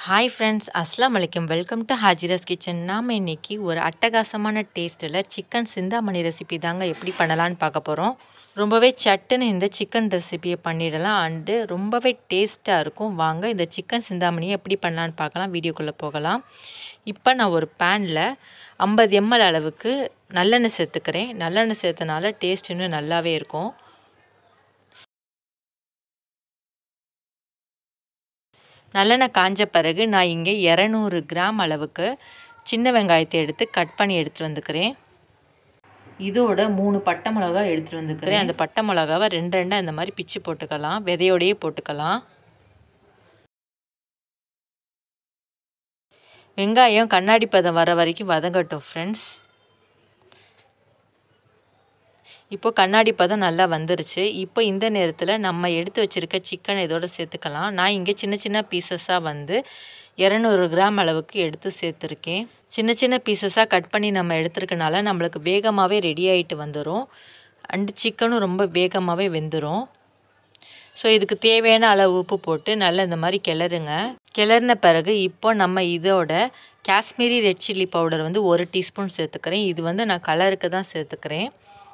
hi friends அஸ்லாம் வலைக்கம் welcome to ஹாஜிராஸ் kitchen நாம் இன்றைக்கி ஒரு அட்டகாசமான டேஸ்ட்டில் சிக்கன் சிந்தாமணி ரெசிபி தாங்க எப்படி பண்ணலான்னு பார்க்க போகிறோம் ரொம்பவே சட்டுன்னு இந்த சிக்கன் ரெசிபியை பண்ணிடலாம் அண்டு ரொம்பவே டேஸ்ட்டாக இருக்கும் வாங்க இந்த சிக்கன் சிந்தாமணியை எப்படி பண்ணலான்னு பார்க்கலாம் வீடியோக்குள்ளே போகலாம் இப்போ நான் ஒரு பேனில் ஐம்பது எம்எல் அளவுக்கு நல்லெண்ணெய் சேர்த்துக்கிறேன் நல்லெண்ணெய் சேர்த்தனால டேஸ்ட் இன்னும் நல்லாவே இருக்கும் நல்லெண்ணெய் காஞ்ச பிறகு நான் இங்கே இரநூறு கிராம் அளவுக்கு சின்ன வெங்காயத்தை எடுத்து கட் பண்ணி எடுத்துகிட்டு வந்துக்கிறேன் இதோட மூணு பட்டை மிளகா எடுத்துகிட்டு வந்துக்கிறேன் அந்த பட்டை மிளகாவை ரெண்டு ரெண்டாக இந்த மாதிரி பிச்சு போட்டுக்கலாம் விதையோடையே போட்டுக்கலாம் வெங்காயம் கண்ணாடி பதம் வர வரைக்கும் வதங்கட்டும் ஃப்ரெண்ட்ஸ் இப்போ கண்ணாடி பதம் நல்லா வந்துருச்சு இப்போ இந்த நேரத்தில் நம்ம எடுத்து வச்சுருக்க சிக்கன் இதோட சேர்த்துக்கலாம் நான் இங்கே சின்ன சின்ன பீசஸாக வந்து இரநூறு கிராம் அளவுக்கு எடுத்து சேர்த்துருக்கேன் சின்ன சின்ன பீசஸாக கட் பண்ணி நம்ம எடுத்துருக்கனால நம்மளுக்கு வேகமாகவே ரெடி ஆகிட்டு வந்துடும் அண்டு சிக்கனும் ரொம்ப வேகமாகவே வெந்துடும் ஸோ இதுக்கு தேவையான அளவு உப்பு போட்டு நல்லா இந்த மாதிரி கிளறுங்க கிளறின பிறகு இப்போ நம்ம இதோட காஷ்மீரி ரெட் சில்லி பவுடர் வந்து ஒரு டீஸ்பூன் சேர்த்துக்கிறேன் இது வந்து நான் கலருக்கு தான் சேர்த்துக்கிறேன்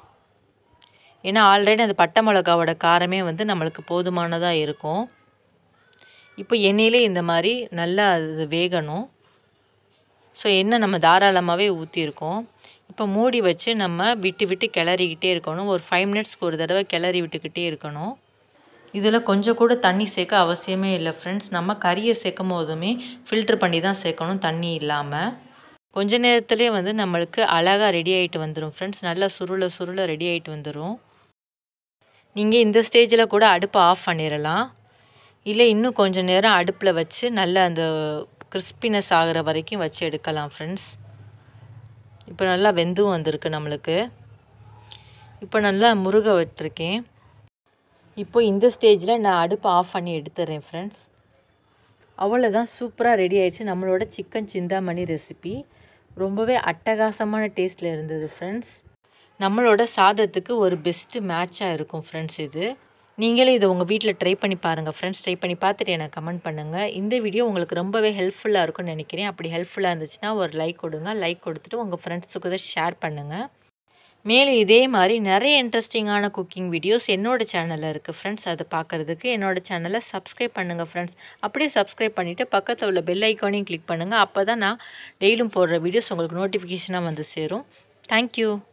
ஏன்னா ஆல்ரெடி அந்த பட்டை மிளகாவோட காரமே வந்து நம்மளுக்கு போதுமானதாக இருக்கும் இப்போ எண்ணெயிலே இந்த மாதிரி நல்லா அது வேகணும் ஸோ எண்ணெய் நம்ம தாராளமாகவே ஊற்றிருக்கோம் இப்போ மூடி வச்சு நம்ம விட்டு விட்டு கிளறிக்கிட்டே இருக்கணும் ஒரு ஃபைவ் மினிட்ஸ்க்கு ஒரு தடவை கிளறி விட்டுக்கிட்டே இருக்கணும் இதில் கொஞ்சம் கூட தண்ணி சேர்க்க அவசியமே இல்லை ஃப்ரெண்ட்ஸ் நம்ம கறியை சேர்க்கும் போதுமே ஃபில்ட்ரு பண்ணி தான் சேர்க்கணும் தண்ணி இல்லாமல் கொஞ்ச நேரத்துலேயே வந்து நம்மளுக்கு அழகாக ரெடி ஆகிட்டு வந்துடும் ஃப்ரெண்ட்ஸ் நல்லா சுருள சுருள ரெடி ஆகிட்டு வந்துடும் நீங்கள் இந்த ஸ்டேஜில் கூட அடுப்பை ஆஃப் பண்ணிடலாம் இல்லை இன்னும் கொஞ்சம் நேரம் அடுப்பில் வச்சு நல்லா அந்த கிறிஸ்பினஸ் ஆகிற வரைக்கும் வச்சு எடுக்கலாம் ஃப்ரெண்ட்ஸ் இப்போ நல்லா வெந்தும் வந்திருக்கு நம்மளுக்கு இப்போ நல்லா முருக விட்டுருக்கேன் இப்போ இந்த ஸ்டேஜில் நான் அடுப்பை ஆஃப் பண்ணி எடுத்துடுறேன் ஃப்ரெண்ட்ஸ் அவ்வளோதான் சூப்பராக ரெடி ஆயிடுச்சு நம்மளோட சிக்கன் சிந்தாமணி ரெசிபி ரொம்பவே அட்டகாசமான டேஸ்ட்டில் இருந்தது ஃப்ரெண்ட்ஸ் நம்மளோட சாதத்துக்கு ஒரு பெஸ்ட்டு மேட்சாக இருக்கும் ஃப்ரெண்ட்ஸ் இது நீங்களே இதை உங்கள் வீட்டில் ட்ரை பண்ணி பாருங்கள் ஃப்ரெண்ட்ஸ் ட்ரை பண்ணி பார்த்துட்டு எனக்கு கமெண்ட் பண்ணுங்கள் இந்த வீடியோ உங்களுக்கு ரொம்பவே ஹெல்ப்ஃபுல்லாக இருக்கும்னு நினைக்கிறேன் அப்படி ஹெல்ப்ஃபுல்லாக இருந்துச்சுன்னா ஒரு லைக் கொடுங்க லைக் கொடுத்துட்டு உங்கள் ஃப்ரெண்ட்ஸுக்கு இதை ஷேர் பண்ணுங்கள் மேலே இதே மாதிரி நிறைய இன்ட்ரெஸ்டிங்கான குக்கிங் வீடியோஸ் என்னோடய சேனலில் இருக்குது ஃப்ரெண்ட்ஸ் அதை பார்க்குறதுக்கு என்னோடய சேனலை சப்ஸ்கிரைப் பண்ணுங்கள் ஃப்ரெண்ட்ஸ் அப்படியே சப்ஸ்கிரைப் பண்ணிவிட்டு பக்கத்தில் உள்ள பெல் ஐக்கானையும் கிளிக் பண்ணுங்கள் அப்போ தான் நான் டெய்லியும் போடுற வீடியோஸ் உங்களுக்கு நோட்டிஃபிகேஷனாக வந்து சேரும் தேங்க்யூ